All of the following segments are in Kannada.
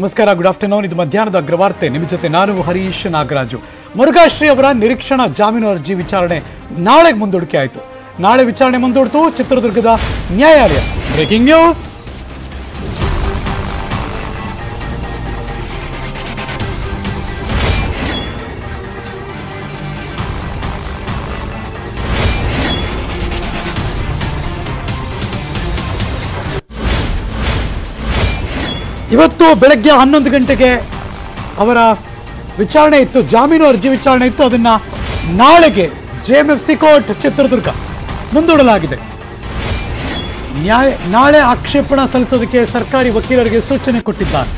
ನಮಸ್ಕಾರ ಗುಡ್ ಆಫ್ಟರ್ನೂನ್ ಇದು ಮಧ್ಯಾಹ್ನದ ಅಗ್ರವಾರ್ತೆ ನಿಮ್ಮ ಜೊತೆ ನಾನು ಹರೀಶ್ ನಾಗರಾಜು ಮುರುಘಾಶ್ರೀ ಅವರ ನಿರೀಕ್ಷಣಾ ಜಾಮೀನು ಅರ್ಜಿ ವಿಚಾರಣೆ ನಾಳೆಗೆ ಮುಂದೂಡಿಕೆ ಆಯಿತು ನಾಳೆ ವಿಚಾರಣೆ ಮುಂದೂಡ್ತು ಚಿತ್ರದುರ್ಗದ ನ್ಯಾಯಾಲಯ ಬ್ರೇಕಿಂಗ್ ನ್ಯೂಸ್ ಇವತ್ತು ಬೆಳಗ್ಗೆ ಹನ್ನೊಂದು ಗಂಟೆಗೆ ಅವರ ವಿಚಾರಣೆ ಇತ್ತು ಜಾಮೀನು ಅರ್ಜಿ ವಿಚಾರಣೆ ಇತ್ತು ಅದನ್ನ ನಾಳೆಗೆ J M F C court Chitradurga ಮುಂದೂಡಲಾಗಿದೆ ನ್ಯಾಯ ನಾಳೆ ಆಕ್ಷೇಪಣಾ ಸಲ್ಲಿಸೋದಕ್ಕೆ ಸರ್ಕಾರಿ ವಕೀಲರಿಗೆ ಸೂಚನೆ ಕೊಟ್ಟಿದ್ದಾರೆ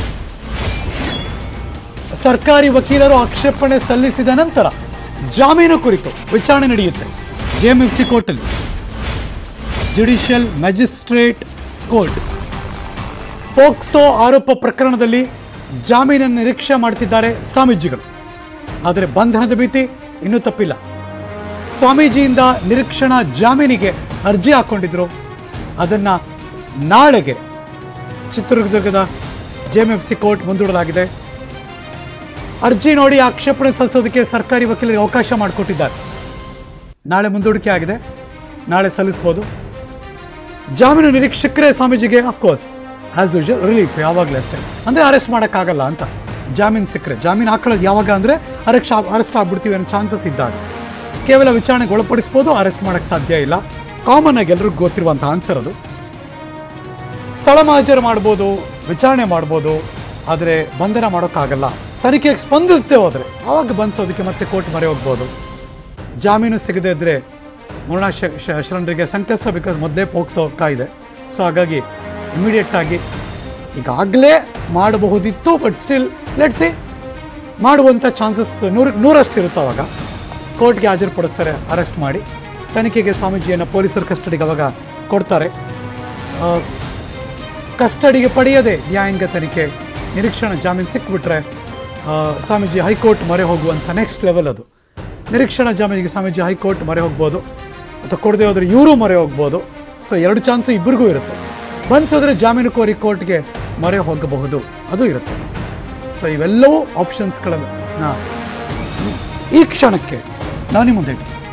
ಸರ್ಕಾರಿ ವಕೀಲರು ಆಕ್ಷೇಪಣೆ ಸಲ್ಲಿಸಿದ ನಂತರ ಜಾಮೀನು ಕುರಿತು ವಿಚಾರಣೆ ನಡೆಯುತ್ತೆ ಜೆ ಎಂ ಎಫ್ ಸಿ ಕೋರ್ಟಲ್ಲಿ ಜುಡಿಷಿಯಲ್ ಮ್ಯಾಜಿಸ್ಟ್ರೇಟ್ ಕೋರ್ಟ್ ಪೋಕ್ಸೋ ಆರೋಪ ಪ್ರಕರಣದಲ್ಲಿ ಜಾಮೀನನ್ನು ನಿರೀಕ್ಷೆ ಮಾಡ್ತಿದ್ದಾರೆ ಸ್ವಾಮೀಜಿಗಳು ಆದರೆ ಬಂಧನದ ಭೀತಿ ಇನ್ನೂ ತಪ್ಪಿಲ್ಲ ಸ್ವಾಮೀಜಿಯಿಂದ ನಿರೀಕ್ಷಣಾ ಜಾಮೀನಿಗೆ ಅರ್ಜಿ ಹಾಕೊಂಡಿದ್ರು ಅದನ್ನ ನಾಳೆಗೆ ಚಿತ್ರದುರ್ಗದ ಜೆಎಂಎಫ್ ಸಿ ಕೋರ್ಟ್ ಮುಂದೂಡಲಾಗಿದೆ ಅರ್ಜಿ ನೋಡಿ ಆಕ್ಷೇಪಣೆ ಸಲ್ಲಿಸೋದಕ್ಕೆ ಸರ್ಕಾರಿ ವಕೀಲರಿಗೆ ಅವಕಾಶ ಮಾಡಿಕೊಟ್ಟಿದ್ದಾರೆ ನಾಳೆ ಮುಂದೂಡಿಕೆ ಆಗಿದೆ ನಾಳೆ ಸಲ್ಲಿಸ್ಬೋದು ಜಾಮೀನು ನಿರೀಕ್ಷಕರೇ ಸ್ವಾಮೀಜಿಗೆ ಅಫ್ಕೋರ್ಸ್ ಆಸ್ ಯೂಶುವಲ್ ರಿಲೀಫ್ ಯಾವಾಗಲೂ ಅಷ್ಟೇ ಅಂದರೆ ಅರೆಸ್ಟ್ ಮಾಡೋಕ್ಕಾಗಲ್ಲ ಅಂತ ಜಾಮೀನು ಸಿಕ್ಕರೆ ಜಾಮೀನು ಹಾಕೊಳ್ಳೋದು ಯಾವಾಗ ಅಂದರೆ ಅರೆಸ್ಟ್ ಅರೆಸ್ಟ್ ಆಗ್ಬಿಡ್ತೀವಿ ಅನ್ನೋ ಚಾನ್ಸಸ್ ಇದ್ದಾಗ ಕೇವಲ ವಿಚಾರಣೆಗೆ ಒಳಪಡಿಸ್ಬೋದು ಅರೆಸ್ಟ್ ಮಾಡೋಕ್ಕೆ ಸಾಧ್ಯ ಇಲ್ಲ ಕಾಮನ್ ಆಗಿ ಎಲ್ರಿಗೂ ಗೊತ್ತಿರುವಂಥ ಆನ್ಸರ್ ಅದು ಸ್ಥಳ ಮಹಾಜರು ಮಾಡ್ಬೋದು ವಿಚಾರಣೆ ಮಾಡ್ಬೋದು ಆದರೆ ಬಂಧನ ಮಾಡೋಕ್ಕಾಗಲ್ಲ ತನಿಖೆಗೆ ಸ್ಪಂದಿಸದೆ ಹೋದರೆ ಆವಾಗ ಬಂಧಿಸೋದಕ್ಕೆ ಮತ್ತೆ ಕೋರ್ಟ್ ಮೊರೆ ಹೋಗ್ಬೋದು ಜಾಮೀನು ಸಿಗದೇ ಇದ್ದರೆ ಮುರುಣಾ ಶ- ಶ- ಶರಣರಿಗೆ ಸಂಕಷ್ಟ ಬಿಕಾಸ್ ಮೊದಲೇ ಪೋಕ್ಸೋ ಕಾಯಿದೆ ಸೊ ಹಾಗಾಗಿ ಇಮಿಡಿಯೇಟ್ ಆಗಿ ಈಗಾಗಲೇ ಮಾಡಬಹುದಿತ್ತು ಬಟ್ ಸ್ಟಿಲ್ ಲೆಟ್ಸಿ ಮಾಡುವಂಥ ಚಾನ್ಸಸ್ ನೂರು ನೂರಷ್ಟು ಇರುತ್ತೆ ಅವಾಗ ಕೋರ್ಟ್ಗೆ ಹಾಜರುಪಡಿಸ್ತಾರೆ ಅರೆಸ್ಟ್ ಮಾಡಿ ತನಿಖೆಗೆ ಸ್ವಾಮೀಜಿಯನ್ನು ಪೊಲೀಸರ ಕಸ್ಟಡಿಗೆ ಅವಾಗ ಕೊಡ್ತಾರೆ ಆ, ಕಸ್ಟಡಿಗೆ ಪಡೆಯದೆ ನ್ಯಾಯಾಂಗ ತನಿಖೆ ನಿರೀಕ್ಷಣಾ ಜಾಮೀನು ಸಿಕ್ಬಿಟ್ರೆ ಆ, ಸ್ವಾಮೀಜಿ ಹೈಕೋರ್ಟ್ ಮೊರೆ ಹೋಗುವಂಥ ನೆಕ್ಸ್ಟ್ ಲೆವೆಲ್ ಅದು ನಿರೀಕ್ಷಣಾ ಜಾಮೀನಿಗೆ ಸ್ವಾಮೀಜಿ ಹೈಕೋರ್ಟ್ ಮೊರೆ ಹೋಗ್ಬೋದು ಅಥವಾ ಕೊಡದೆ ಹೋದ್ರೆ ಇವರು ಮೊರೆ ಹೋಗ್ಬೋದು ಸೊ ಎರಡು ಚಾನ್ಸು ಇಬ್ಬರಿಗೂ ಇರುತ್ತೆ ಬಂಧಿಸಿದ್ರೆ ಜಾಮೀನು ಕೋರಿ ಕೋರ್ಟ್ಗೆ ಮೊರೆ ಹೋಗಬಹುದು ಅದು ಇರುತ್ತೆ ಸೊ ಇವೆಲ್ಲವೂ ಆಪ್ಷನ್ಸ್ಗಳನ್ನ ಈ ಕ್ಷಣಕ್ಕೆ ನಾನು ನಿಮ್ಮ ಮುಂದೆ ಇಟ್ಟಿದ್ದೀನಿ.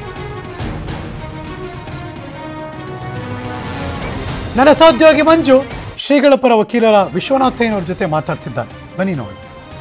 ನನ್ನ ಸಹೋದ್ಯೋಗಿ ಮಂಜು ಶ್ರೀಗಳ ಪರ ವಕೀಲರ ವಿಶ್ವನಾಥಯ್ಯನವ್ರ ಜೊತೆ ಮಾತಾಡ್ತಿದ್ದಾರೆ ಬನ್ನಿ ನೋಡಿ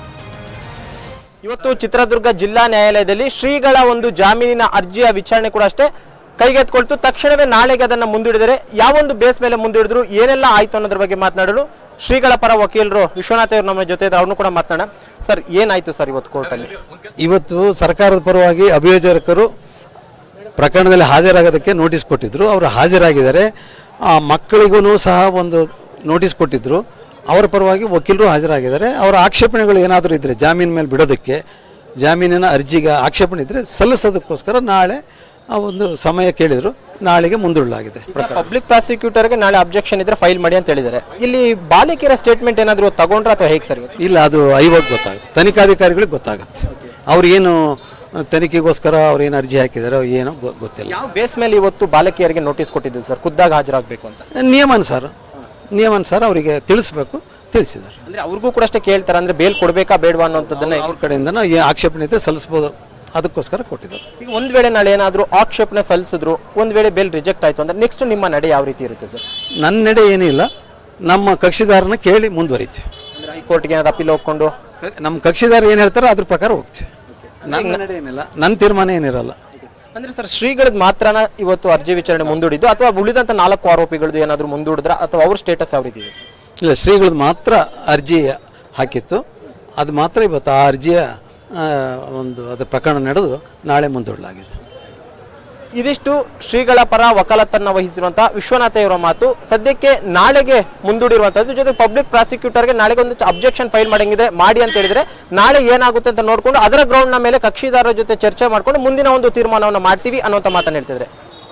ಇವತ್ತು ಚಿತ್ರದುರ್ಗ ಜಿಲ್ಲಾ ನ್ಯಾಯಾಲಯದಲ್ಲಿ ಶ್ರೀಗಳ ಒಂದು ಜಾಮೀನಿನ ಅರ್ಜಿಯ ವಿಚಾರಣೆ ಕೂಡ ಅಷ್ಟೇ ಕೈಗೆತ್ಕೊಳ್ತು ತಕ್ಷಣವೇ ನಾಳೆಗೆ ಅದನ್ನ ಮುಂದೂಡಿದರೆ ಯಾವೊಂದು ಬೇಸ್ ಮೇಲೆ ಮುಂದೂಡಿದ್ರು ಏನೆಲ್ಲ ಆಯ್ತು ಅನ್ನೋದ್ರ ಬಗ್ಗೆ ಮಾತನಾಡಲು ಶ್ರೀಗಳ ಪರ ವಕೀಲರು ವಿಶ್ವನಾಥ್ ಅವರು ನಮ್ಮ ಜೊತೆ ಇದ್ದಾರೆ ಅವ್ರನ್ನೂ ಕೂಡ ಮಾತನಾಡ ಸರ್ ಏನಾಯ್ತು ಸರ್ ಇವತ್ತು ಕೋರ್ಟಲ್ಲಿ ಇವತ್ತು ಸರ್ಕಾರದ ಪರವಾಗಿ ಅಭಿಯೋಜಕರು ಪ್ರಕರಣದಲ್ಲಿ ಹಾಜರಾಗೋದಕ್ಕೆ ನೋಟಿಸ್ ಕೊಟ್ಟಿದ್ರು ಅವರು ಹಾಜರಾಗಿದ್ದಾರೆ ಆ ಮಕ್ಕಳಿಗೂ ಸಹ ಒಂದು ನೋಟಿಸ್ ಕೊಟ್ಟಿದ್ರು ಅವರ ಪರವಾಗಿ ವಕೀಲರು ಹಾಜರಾಗಿದ್ದಾರೆ ಅವರ ಆಕ್ಷೇಪಣೆಗಳು ಏನಾದರೂ ಇದ್ದರೆ ಜಾಮೀನು ಮೇಲೆ ಬಿಡೋದಕ್ಕೆ ಜಾಮೀನಿನ ಅರ್ಜಿಗೆ ಆಕ್ಷೇಪಣೆ ಇದ್ದರೆ ಸಲ್ಲಿಸೋದಕ್ಕೋಸ್ಕರ ನಾಳೆ ಆ ಒಂದು ಸಮಯ ಕೇಳಿದರು ನಾಳೆಗೆ ಮುಂದೂಡಲಾಗಿದೆ ಪಬ್ಲಿಕ್ ಪ್ರಾಸಿಕ್ಯೂಟರ್ಗೆ ನಾಳೆ ಅಬ್ಜೆಕ್ಷನ್ ಇದ್ರೆ ಫೈಲ್ ಮಾಡಿ ಅಂತ ಹೇಳಿದ್ದಾರೆ ಇಲ್ಲಿ ಬಾಲಿಕೆಯರ ಸ್ಟೇಟ್ಮೆಂಟ್ ಏನಾದರೂ ತಗೊಂಡ್ರೆ ಅಥವಾ ಹೇಗೆ ಸರ್ ಇವತ್ತು ಇಲ್ಲ ಅದು ಐವಾಗ ಗೊತ್ತಾಗುತ್ತೆ ತನಿಖಾಧಿಕಾರಿಗಳಿಗೆ ಗೊತ್ತಾಗುತ್ತೆ ಅವ್ರೇನು ತನಿಖೆಗೋಸ್ಕರ ಅವ್ರು ಏನು ಅರ್ಜಿ ಹಾಕಿದಾರೋ ಏನೋ ಗೊ- ಗೊತ್ತಿಲ್ಲ ಯಾವ ಬೇಸ್ ಮೇಲೆ ಇವತ್ತು ಬಾಲಕಿಯರಿಗೆ ನೋಟಿಸ್ ಕೊಟ್ಟಿದ್ದು ಸರ್ ಖುದ್ದಾಗ ಹಾಜರಾಗಬೇಕು ಅಂತ ನಿಯಮಾನುಸಾರ ನಿಯಮಾನುಸಾರ ಅವರಿಗೆ ತಿಳಿಸ್ಬೇಕು ತಿಳಿಸಿದ್ದಾರೆ ಅಂದ್ರೆ ಅವ್ರಿಗೂ ಕೂಡ ಅಷ್ಟೇ ಕೇಳ್ತಾರೆ ಅಂದ್ರೆ ಬೇಲ್ ಕೊಡ್ಬೇಕಾ ಬೇಡವಾ ಅನ್ನೋಂಥದ್ದನ್ನ ಅವ್ರ ಕಡೆಯಿಂದ ಏನು ಆಕ್ಷೇಪಣೆ ಇದ್ದರೆ ಸಲ್ಲಿಸ್ಬೋದು ಅದಕ್ಕೋಸ್ಕರ ಕೊಟ್ಟಿದ್ದಾರೆ ಈಗ ಒಂದ್ ವೇಳೆ ನಾಳೆ ಏನಾದ್ರು ಆಕ್ಷೇಪಣೆ ಸಲ್ಲಿಸಿದ್ರು ಒಂದ್ ವೇಳೆ ಬೇಲ್ ರಿಜೆಕ್ಟ್ ಆಯ್ತು ಅಂದ್ರೆ ನೆಕ್ಸ್ಟ್ ನಿಮ್ಮ ನಡೆ ಯಾವ ರೀತಿ ಇರುತ್ತೆ ಸರ್ ನನ್ನ ನಡೆ ಏನಿಲ್ಲ ನಮ್ಮ ಕಕ್ಷಿದಾರನ ಕೇಳಿ ಮುಂದುವರಿತೀವಿ ಅಂದ್ರೆ ಹೈಕೋರ್ಟ್ಗೆ ಏನಾದ್ರು ಅಪೀಲ್ ಹೋಗ್ಕೊಂಡು ನಮ್ಮ ಕಕ್ಷಿದಾರ ಏನು ಹೇಳ್ತಾರೋ ಅದ್ರ ಪ್ರಕಾರ ಹೋಗ್ತೀವಿ ನನ್ನ ನಡೆ ಏನಿಲ್ಲ ನನ್ನ ತೀರ್ಮಾನ ಏನಿರಲ್ಲ ಅಂದ್ರೆ ಸರ್ ಶ್ರೀಗಳದ್ ಮಾತ್ರನ ಇವತ್ತು ಅರ್ಜಿ ವಿಚಾರಣೆ ಮುಂದೂಡಿದ್ದು ಅಥವಾ ಉಳಿದಂತ ನಾಲ್ಕು ಆರೋಪಿಗಳದ್ದು ಏನಾದ್ರು ಮುಂದೂಡಿದ್ರ ಅಥವಾ ಅವ್ರ ಸ್ಟೇಟಸ್ ಯಾವ ರೀತಿ ಇದೆ ಸರ್ ಇಲ್ಲ ಶ್ರೀಗಳದ್ದು ಮಾತ್ರ ಅರ್ಜಿ ಹಾಕಿತ್ತು ಅದು ಮಾತ್ರ ಇವತ್ತು ಆ ಅರ್ಜಿಯ ಆ, ಒಂದು ಅದರ ಪ್ರಕರಣ ನಡೆದು ನಾಳೆ ಮುಂದೂಡಲಾಗಿದೆ ಇದಿಷ್ಟು ಶ್ರೀಗಳ ಪರ ವಕಾಲತ್ತನ್ನ ವಹಿಸಿರುವಂತಹ ವಿಶ್ವನಾಥ ಅವರ ಮಾತು ಸದ್ಯಕ್ಕೆ ನಾಳೆಗೆ ಮುಂದೂಡಿರುವಂತದ್ದು ಜೊತೆ ಪಬ್ಲಿಕ್ ಪ್ರಾಸಿಕ್ಯೂಟರ್ಗೆ ನಾಳೆಗೆ ಒಂದು ಅಬ್ಜೆಕ್ಷನ್ ಫೈಲ್ ಮಾಡಂಗಿದೆ ಮಾಡಿ ಅಂತ ಹೇಳಿದ್ರೆ ನಾಳೆ ಏನಾಗುತ್ತೆ ಅಂತ ನೋಡ್ಕೊಂಡು ಅದರ ಗ್ರೌಂಡ್ ನ ಮೇಲೆ ಕಕ್ಷಿದಾರರ ಜೊತೆ ಚರ್ಚೆ ಮಾಡ್ಕೊಂಡು ಮುಂದಿನ ಒಂದು ತೀರ್ಮಾನವನ್ನು ಮಾಡ್ತೀವಿ ಅನ್ನುವಂತ ಮಾತನ್ನ ಹೇಳ್ತಿದ್ರೆ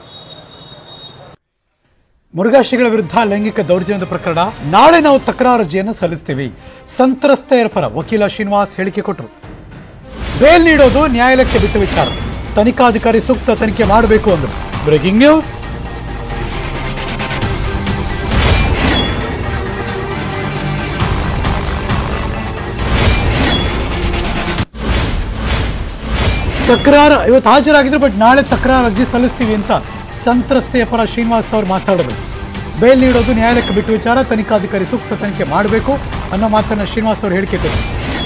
ಮುರುಘಾಶ್ರೀಗಳ ವಿರುದ್ಧ ಲೈಂಗಿಕ ದೌರ್ಜನ್ಯದ ಪ್ರಕರಣ ನಾಳೆ ನಾವು ತಕರಾರು ಅರ್ಜಿಯನ್ನು ಸಲ್ಲಿಸ್ತೀವಿ ಸಂತ್ರಸ್ತೆಯರ ಪರ ವಕೀಲ ಶ್ರೀನಿವಾಸ್ ಹೇಳಿಕೆ ಕೊಟ್ಟರು ಬೇಲ್ ನೀಡೋದು ನ್ಯಾಯಾಲಯಕ್ಕೆ ಬಿಟ್ಟ ವಿಚಾರ ತನಿಖಾಧಿಕಾರಿ ಸೂಕ್ತ ತನಿಖೆ ಮಾಡಬೇಕು ಅಂದರು ಬ್ರೇಕಿಂಗ್ ನ್ಯೂಸ್ ತಕರಾರು ಇವತ್ತು ಹಾಜರಾಗಿದ್ರು ಬಟ್ ನಾಳೆ ತಕರಾರು ಅರ್ಜಿ ಸಲ್ಲಿಸ್ತೀವಿ ಅಂತ ಸಂತ್ರಸ್ತೆಯ ಪರ ಶ್ರೀನಿವಾಸ್ ಅವರು ಮಾತಾಡಬೇಕು ಬೇಲ್ ನೀಡೋದು ನ್ಯಾಯಾಲಯಕ್ಕೆ ಬಿಟ್ಟು ವಿಚಾರ ತನಿಖಾಧಿಕಾರಿ ಸೂಕ್ತ ತನಿಖೆ ಮಾಡಬೇಕು ಅನ್ನೋ ಮಾತನ್ನ ಶ್ರೀನಿವಾಸ್ ಅವರು ಹೇಳಿಕೆ ಕೊಟ್ಟರು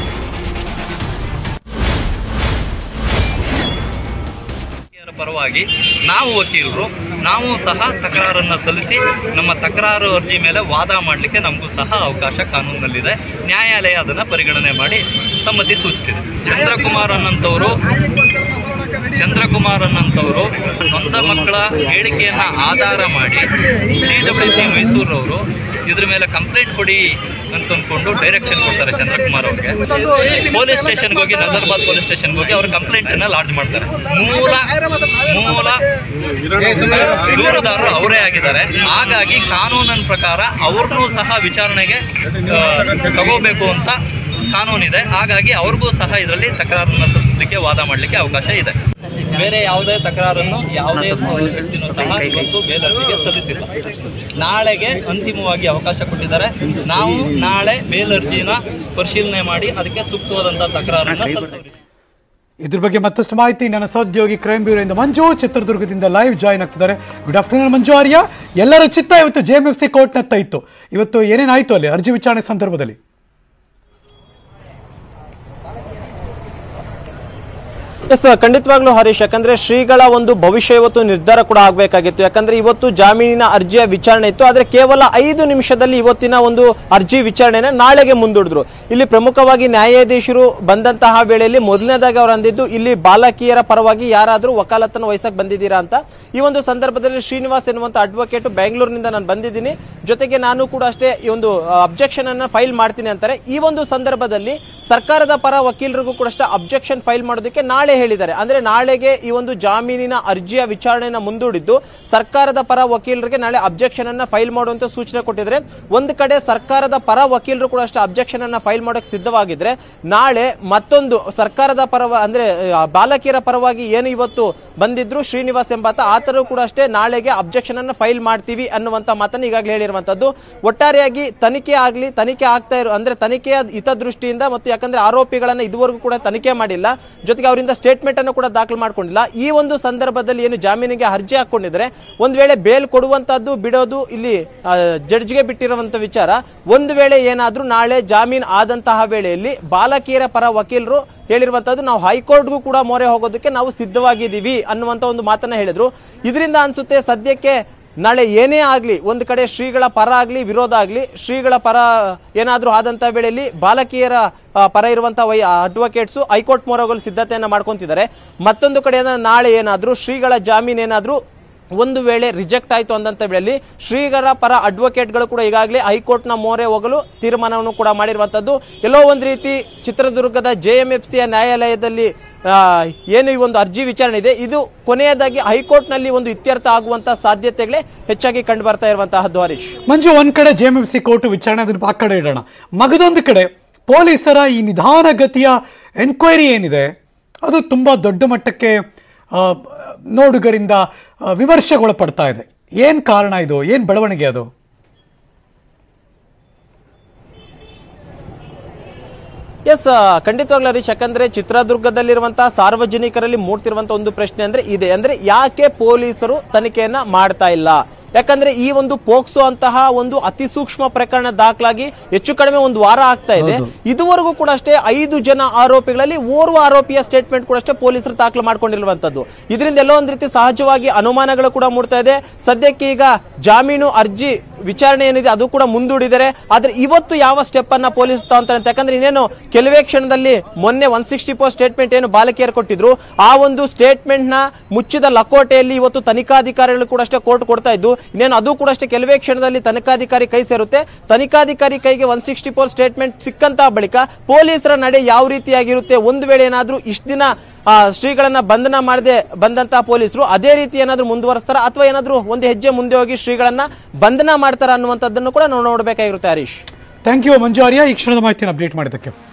ವಕೀಲರ ಪರವಾಗಿ ನಾವು ವಕೀಲರು ನಾವು ಸಹ ತಕರಾರನ್ನು ಸಲ್ಲಿಸಿ ನಮ್ಮ ತಕರಾರು ಅರ್ಜಿ ಮೇಲೆ ವಾದ ಮಾಡಲಿಕ್ಕೆ ನಮಗೂ ಸಹ ಅವಕಾಶ ಕಾನೂನಿನಲ್ಲಿದೆ ನ್ಯಾಯಾಲಯ ಅದನ್ನು ಪರಿಗಣನೆ ಮಾಡಿ ಸಮ್ಮತಿ ಸೂಚಿಸಿದೆ ಚಂದ್ರಕುಮಾರ್ ಅನ್ನಂಥವರು ಚಂದ್ರಕುಮಾರ್ ಅನ್ನಂಥವರು ಸ್ವಂತ ಮಕ್ಕಳ ಹೇಳಿಕೆಯನ್ನು ಆಧಾರ ಮಾಡಿ ಸಿ ಡಬ್ಲ್ಯೂ ಸಿ ಮೈಸೂರವರು ಇದ್ರ ಮೇಲೆ ಕಂಪ್ಲೇಂಟ್ ಕೊಡಿ ಅಂತ ಅಂದ್ಕೊಂಡು ಡೈರೆಕ್ಷನ್ ಕೊಡ್ತಾರೆ ಚಂದ್ರಕುಮಾರ್ ಅವ್ರಿಗೆ ಪೊಲೀಸ್ ಸ್ಟೇಷನ್ಗೆ ಹೋಗಿ ನಜರ್ಬಾದ್ ಪೊಲೀಸ್ ಸ್ಟೇಷನ್ಗೆ ಹೋಗಿ ಅವ್ರ ಕಂಪ್ಲೇಂಟನ್ನು ಲಾಡ್ಜ್ ಮಾಡ್ತಾರೆ ಮೂಲ ಮೂಲ ದೂರುದಾರರು ಅವರೇ ಆಗಿದ್ದಾರೆ ಹಾಗಾಗಿ ಕಾನೂನಿನ ಪ್ರಕಾರ ಅವ್ರನ್ನೂ ಸಹ ವಿಚಾರಣೆಗೆ ಆ, ತಗೋಬೇಕು ಅಂತ ಕಾನೂನಿದೆ ಹಾಗಾಗಿ ಅವ್ರಿಗೂ ಸಹ ಇದರಲ್ಲಿ ತಕರಾರನ್ನು ಸಲ್ಲಿಸಲಿಕ್ಕೆ ವಾದ ಮಾಡಲಿಕ್ಕೆ ಅವಕಾಶ ಇದೆ ಬೇರೆ ಯಾವುದೇ ತಕರಾರನ್ನು ಯಾವುದೇ ವ್ಯಕ್ತಿನೂ ಸಹ ಇವತ್ತು ಬೇಲರ್ಜಿಗೆ ಸಲ್ಲಿಸಿಲ್ಲ ನಾಳೆಗೆ ಅಂತಿಮವಾಗಿ ಅವಕಾಶ ಕೊಟ್ಟಿದ್ದಾರೆ ನಾವು ನಾಳೆ ಬೇಲರ್ಜಿನ ಪರಿಶೀಲನೆ ಮಾಡಿ ಅದಕ್ಕೆ ಸೂಕ್ತವಾದಂತಹ ತಕರಾರನ್ನು ಸಲ್ಲಿಸ್ತೀವಿ ಇದ್ರ ಬಗ್ಗೆ ಮತ್ತಷ್ಟು ಮಾಹಿತಿ ನನ್ನ ಸಹೋದ್ಯೋಗಿ ಕ್ರೈಮ್ ಬ್ಯೂರೋಯಿಂದ ಮಂಜು ಚಿತ್ರದುರ್ಗದಿಂದ ಲೈವ್ ಜಾಯ್ನ್ ಆಗ್ತಿದ್ದಾರೆ ಗುಡ್ ಆಫ್ಟರ್ನೂನ್ ಮಂಜು ಆರ್ಯ ಎಲ್ಲರ ಚಿತ್ತ ಇವತ್ತು ಜೆ ಎಂ ಎಫ್ ಸಿ ಕೋರ್ಟ್ನತ್ತ ಇತ್ತು ಇವತ್ತು ಏನೇನಾಯ್ತು ಅಲ್ಲಿ ಅರ್ಜಿ ವಿಚಾರಣೆ ಸಂದರ್ಭದಲ್ಲಿ ಎಸ್ ಖಂಡಿತವಾಗ್ಲೂ ಹರೀಶ್ ಯಾಕಂದ್ರೆ ಶ್ರೀಗಳ ಒಂದು ಭವಿಷ್ಯ ಇವತ್ತು ನಿರ್ಧಾರ ಕೂಡ ಆಗಬೇಕಾಗಿತ್ತು ಯಾಕಂದ್ರೆ ಇವತ್ತು ಜಾಮೀನಿನ ಅರ್ಜಿಯ ವಿಚಾರಣೆ ಇತ್ತು ಆದ್ರೆ ಕೇವಲ ಐದು ನಿಮಿಷದಲ್ಲಿ ಇವತ್ತಿನ ಒಂದು ಅರ್ಜಿ ವಿಚಾರಣೆನ ನಾಳೆಗೆ ಮುಂದೂಡಿದ್ರು ಇಲ್ಲಿ ಪ್ರಮುಖವಾಗಿ ನ್ಯಾಯಾಧೀಶರು ಬಂದಂತಹ ವೇಳೆಯಲ್ಲಿ ಮೊದಲನೇದಾಗಿ ಅವರು ಅಂದಿದ್ದು ಇಲ್ಲಿ ಬಾಲಕಿಯರ ಪರವಾಗಿ ಯಾರಾದರೂ ವಕಾಲತ್ತನ್ನು ವಹಿಸಕ್ ಬಂದಿದ್ದೀರಾ ಅಂತ ಈ ಒಂದು ಸಂದರ್ಭದಲ್ಲಿ ಶ್ರೀನಿವಾಸ್ ಎನ್ನುವಂತ ಅಡ್ವೊಕೇಟ್ ಬೆಂಗಳೂರಿನಿಂದ ನಾನು ಬಂದಿದ್ದೀನಿ ಜೊತೆಗೆ ನಾನು ಕೂಡ ಅಷ್ಟೇ ಈ ಒಂದು ಅಬ್ಜೆಕ್ಷನ್ ಅನ್ನ ಫೈಲ್ ಮಾಡ್ತೀನಿ ಅಂತಾರೆ ಈ ಒಂದು ಸಂದರ್ಭದಲ್ಲಿ ಸರ್ಕಾರದ ಪರ ವಕೀಲರಿಗೂ ಕೂಡ ಅಷ್ಟೇ ಅಬ್ಜೆಕ್ಷನ್ ಫೈಲ್ ಮಾಡೋದಕ್ಕೆ ನಾಳೆ ಹೇಳಿದ್ದಾರೆ ಅಂದ್ರೆ ನಾಳೆಗೆ ಈ ಒಂದು ಜಾಮೀನಿನ ಅರ್ಜಿಯ ವಿಚಾರಣೆಯನ್ನ ಮುಂದೂಡಿದ್ದು ಸರ್ಕಾರದ ಪರ ವಕೀಲರಿಗೆ ನಾಳೆ ಅಬ್ಜೆಕ್ಷನ್ ಅನ್ನ ಫೈಲ್ ಮಾಡುವಂತ ಸೂಚನೆ ಕೊಟ್ಟಿದ್ರೆ ಒಂದು ಕಡೆ ಸರ್ಕಾರದ ಪರ ವಕೀಲರು ಕೂಡ ಅಷ್ಟೇ ಅಬ್ಜೆಕ್ಷನ್ ಅನ್ನ ಫೈಲ್ ಮಾಡೋಕೆ ಸಿದ್ಧವಾಗಿದ್ರೆ ನಾಳೆ ಮತ್ತೊಂದು ಸರ್ಕಾರದ ಪರ ಅಂದ್ರೆ ಆ, ಬಾಲಕಿಯರ ಪರವಾಗಿ ಏನು ಇವತ್ತು ಬಂದಿದ್ರು ಶ್ರೀನಿವಾಸ್ ಎಂಬಾತ ಆತರು ಕೂಡ ಅಷ್ಟೇ ನಾಳೆಗೆ ಅಬ್ಜೆಕ್ಷನ್ ಅನ್ನ ಫೈಲ್ ಮಾಡ್ತೀವಿ ಅನ್ನುವಂತ ಮಾತನ್ನು ಈಗಾಗಲೇ ಹೇಳಿರುವಂತದ್ದು ಒಟ್ಟಾರೆಯಾಗಿ ತನಿಖೆ ಆಗ್ಲಿ ತನಿಖೆ ಆಗ್ತಾ ಇರೋ ಅಂದ್ರೆ ತನಿಖೆಯ ಹಿತದೃಷ್ಟಿಯಿಂದ ಮತ್ತು ಯಾಕಂದ್ರೆ ಆರೋಪಿಗಳನ್ನ ಇದುವರೆಗೂ ಕೂಡ ತನಿಖೆ ಮಾಡಿಲ್ಲ ಜೊತೆಗೆ ಅವರಿಂದ ಸ್ಟೇಟ್ಮೆಂಟ್ ಅನ್ನು ಕೂಡ ದಾಖಲು ಮಾಡ್ಕೊಂಡಿಲ್ಲ ಈ ಒಂದು ಸಂದರ್ಭದಲ್ಲಿ ಏನು ಜಾಮೀನಿಗೆ ಅರ್ಜಿ ಹಾಕೊಂಡಿದ್ರೆ ಒಂದ್ ವೇಳೆ ಬೇಲ್ ಕೊಡುವಂತದ್ದು ಬಿಡೋದು ಇಲ್ಲಿ ಜಡ್ಜ್ಗೆ ಬಿಟ್ಟಿರುವಂತ ವಿಚಾರ ಒಂದು ವೇಳೆ ಏನಾದ್ರೂ ನಾಳೆ ಜಾಮೀನ್ ಆದಂತಹ ವೇಳೆಯಲ್ಲಿ ಬಾಲಕಿಯರ ಪರ ವಕೀಲರು ಹೇಳಿರುವಂತದ್ದು ನಾವು ಹೈಕೋರ್ಟ್ಗೂ ಕೂಡ ಮೊರೆ ಹೋಗೋದಕ್ಕೆ ನಾವು ಸಿದ್ಧವಾಗಿದ್ದೀವಿ ಅನ್ನುವಂತ ಒಂದು ಮಾತನ್ನ ಹೇಳಿದ್ರು ಇದರಿಂದ ಅನ್ಸುತ್ತೆ ಸದ್ಯಕ್ಕೆ ನಾಳೆ ಏನೇ ಆಗ್ಲಿ ಒಂದು ಕಡೆ ಶ್ರೀಗಳ ಪರ ಆಗ್ಲಿ ವಿರೋಧ ಆಗ್ಲಿ ಶ್ರೀಗಳ ಪರ ಏನಾದ್ರೂ ಆದಂತ ವೇಳೆಯಲ್ಲಿ ಬಾಲಕಿಯರ ಆ, ಪರ ಇರುವಂತ ವೈ ಅಡ್ವೊಕೇಟ್ಸ್ ಹೈಕೋರ್ಟ್ ಮೊರೆ ಹೋಗಲು ಸಿದ್ಧತೆಯನ್ನ ಮಾಡ್ಕೊಂತಿದ್ದಾರೆ ಮತ್ತೊಂದು ಕಡೆಯಿಂದ ನಾಳೆ ಏನಾದ್ರೂ ಶ್ರೀಗಳ ಜಾಮೀನ್ ಏನಾದ್ರೂ ಒಂದು ವೇಳೆ ರಿಜೆಕ್ಟ್ ಆಯಿತು ಅಂದಂತ ವೇಳೆಯಲ್ಲಿ ಶ್ರೀಗರ ಪರ ಅಡ್ವೊಕೇಟ್ಗಳು ಕೂಡ ಈಗಾಗಲೇ ಹೈಕೋರ್ಟ್ನ ಮೊರೆ ಹೋಗಲು ತೀರ್ಮಾನವನ್ನು ಕೂಡ ಮಾಡಿರುವಂಥದ್ದು ಎಲ್ಲೋ ಒಂದು ರೀತಿ ಚಿತ್ರದುರ್ಗದ ಜೆ ಎಂ ಎಫ್ ಸಿಯ ನ್ಯಾಯಾಲಯದಲ್ಲಿ ಆ, ಏನು ಈ ಒಂದು ಅರ್ಜಿ ವಿಚಾರಣೆ ಇದೆ ಇದು ಕೊನೆಯದಾಗಿ ಹೈಕೋರ್ಟ್ನಲ್ಲಿ ಒಂದು ಇತ್ಯರ್ಥ ಆಗುವಂತ ಸಾಧ್ಯತೆಗಳೇ ಹೆಚ್ಚಾಗಿ ಕಂಡು ಬರ್ತಾ ಇರುವಂತಹದ್ದು ಹರೀಶ್ ಮಂಜು ಒಂದ್ ಕಡೆ J M F C court ವಿಚಾರಣೆ ಅದನ್ನ ಆ ಕಡೆ ಇಡೋಣ ಮಗದೊಂದು ಕಡೆ ಪೊಲೀಸರ ಈ ನಿಧಾನಗತಿಯ ಎನ್ಕ್ವೈರಿ ಏನಿದೆ ಅದು ತುಂಬಾ ದೊಡ್ಡ ಮಟ್ಟಕ್ಕೆ ಆ, ನೋಡುಗರಿಂದ ಆ, ವಿಮರ್ಶೆಗೊಳಪಡ್ತಾ ಇದೆ ಏನ್ ಕಾರಣ ಇದು ಏನ್ ಬೆಳವಣಿಗೆ ಅದು ಎಸ್ ಖಂಡಿತವಾಗ್ಲೂ ಹರೀಶ್ ಯಾಕಂದ್ರೆ ಚಿತ್ರದುರ್ಗದಲ್ಲಿರುವಂತಹ ಸಾರ್ವಜನಿಕರಲ್ಲಿ ಮೂಡ್ತಿರುವಂತಹ ಒಂದು ಪ್ರಶ್ನೆ ಅಂದ್ರೆ ಇದೆ ಅಂದ್ರೆ ಯಾಕೆ ಪೊಲೀಸರು ತನಿಖೆಯನ್ನ ಮಾಡ್ತಾ ಇಲ್ಲ ಯಾಕಂದ್ರೆ ಈ ಒಂದು ಪೋಕ್ಸೋ ಅಂತಹ ಒಂದು ಅತಿ ಸೂಕ್ಷ್ಮ ಪ್ರಕರಣ ದಾಖಲಾಗಿ ಹೆಚ್ಚು ಕಡಿಮೆ ಒಂದು ವಾರ ಆಗ್ತಾ ಇದೆ ಇದುವರೆಗೂ ಕೂಡ ಅಷ್ಟೇ ಐದು ಜನ ಆರೋಪಿಗಳಲ್ಲಿ ಓರ್ವ ಆರೋಪಿಯ ಸ್ಟೇಟ್ಮೆಂಟ್ ಕೂಡ ಅಷ್ಟೇ ಪೊಲೀಸರು ದಾಖಲು ಮಾಡ್ಕೊಂಡಿರುವಂತದ್ದು ಇದರಿಂದ ಎಲ್ಲೋ ಒಂದು ರೀತಿ ಸಹಜವಾಗಿ ಅನುಮಾನಗಳು ಕೂಡ ಮೂಡ್ತಾ ಇದೆ ಸದ್ಯಕ್ಕೆ ಈಗ ಜಾಮೀನು ಅರ್ಜಿ ವಿಚಾರಣೆ ಏನಿದೆ ಅದು ಕೂಡ ಮುಂದೂಡಿದ್ದಾರೆ ಆದ್ರೆ ಇವತ್ತು ಯಾವ ಸ್ಟೆಪ್ ಅನ್ನ ಪೊಲೀಸ್ ತಗೊಂತಾರೆ ಅಂತ ಯಾಕಂದ್ರೆ ಇನ್ನೇನು ಕೆಲವೇ ಕ್ಷಣದಲ್ಲಿ ಮೊನ್ನೆ ಒನ್ ಸಿಕ್ಸ್ಟಿ ಫೋರ್ ಸ್ಟೇಟ್ಮೆಂಟ್ ಏನು ಬಾಲಕಿಯರು ಕೊಟ್ಟಿದ್ರು ಆ ಒಂದು ಸ್ಟೇಟ್ಮೆಂಟ್ ನ ಮುಚ್ಚಿದ ಲಕೋಟೆಯಲ್ಲಿ ಇವತ್ತು ತನಿಖಾಧಿಕಾರಿಗಳು ಕೂಡ ಅಷ್ಟೇ ಕೋರ್ಟ್ ಕೊಡ್ತಾ ಇದ್ದು ಇನ್ನೇನು ಅದು ಕೂಡ ಅಷ್ಟೇ ಕೆಲವೇ ಕ್ಷಣದಲ್ಲಿ ತನಿಖಾಧಿಕಾರಿ ಕೈ ಸೇರುತ್ತೆ ತನಿಖಾಧಿಕಾರಿ ಕೈಗೆ ಒನ್ ಸಿಕ್ಸ್ಟಿ ಫೋರ್ ಸ್ಟೇಟ್ಮೆಂಟ್ ಸಿಕ್ಕಂತಹ ಬಳಿಕ ಪೊಲೀಸರ ನಡೆ ಯಾವ ರೀತಿಯಾಗಿರುತ್ತೆ ಒಂದು ವೇಳೆ ಏನಾದ್ರೂ ಇಷ್ಟು ದಿನ ಆ, ಶ್ರೀಗಳನ್ನ ಬಂಧನ ಮಾಡದೆ ಬಂದಂತಹ ಪೊಲೀಸರು ಅದೇ ರೀತಿ ಏನಾದ್ರೂ ಮುಂದುವರಿಸ್ತಾರ ಅಥವಾ ಏನಾದ್ರೂ ಒಂದು ಹೆಜ್ಜೆ ಮುಂದೆ ಹೋಗಿ ಶ್ರೀಗಳನ್ನ ಬಂಧನ ಮಾಡ್ತಾರ ಅನ್ನುವಂಥದ್ದನ್ನು ಕೂಡ ನಾವು ನೋಡಬೇಕಾಗಿರುತ್ತೆ ಹರೀಶ್ ಥ್ಯಾಂಕ್ ಯು ಮಂಜು ಆರ್ಯ ಈ ಕ್ಷಣದ ಮಾಹಿತಿಯನ್ನು ಅಪ್ಡೇಟ್ ಮಾಡಿದ್ದಕ್ಕೆ